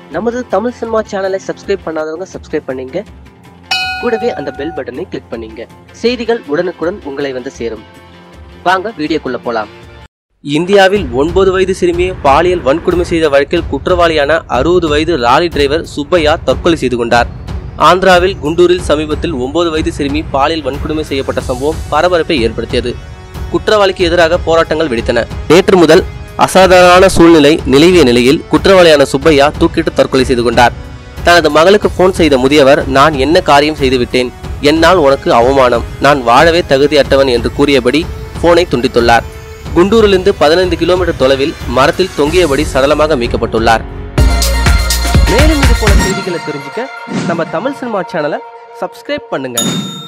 நமது தமிழ் சினிமா சேனலை சப்ஸ்கிரைப் பண்ணாதவங்க சப்ஸ்கிரைப் பண்ணீங்க கூடவே அந்த பெல் பட்டனை கிளிக் பண்ணீங்க செய்திகள் உடனுக்குடன் உங்களை வந்து சேரும் வாங்க வீடியோக்குள்ள போலாம் இந்தியாவில் ஒன்பது வயது சிறுமியை பாலியல் வன்கொடுமை செய்த வழக்கில் குற்றவாளியான அறுபது வயது லாரி டிரைவர் சுப்பையா தற்கொலை செய்து கொண்டார் ஆந்திராவில் குண்டூரில் சமீபத்தில் ஒன்பது வயது சிறுமி பாலியல் வன்கொடுமை செய்யப்பட்ட சம்பவம் பரபரப்பை ஏற்படுத்தியது குற்றவாளிக்கு எதிராக போராட்டங்கள் வெடித்தன நேற்று முதல் அசாதாரண சூழ்நிலை நிலவிய நிலையில் குற்றவாளியான சுப்பையா தூக்கிட்டு தற்கொலை செய்து கொண்டார் தனது மகளுக்கு போன் செய்த முதியவர் நான் என்ன காரியம் செய்துவிட்டேன் என்னால் உனக்கு அவமானம் நான் வாழவே தகுதியற்றவன் என்று கூறியபடி போனை துண்டித்துள்ளார் குண்டூரிலிருந்து பதினைந்து கிலோமீட்டர் தொலைவில் மரத்தில் தொங்கியபடி சடலமாக மீட்கப்பட்டுள்ளார் மேலும் இது போல செய்திகளை தெரிஞ்சுக்க நம்ம தமிழ் சினிமா சேனலை சப்ஸ்கிரைப் பண்ணுங்க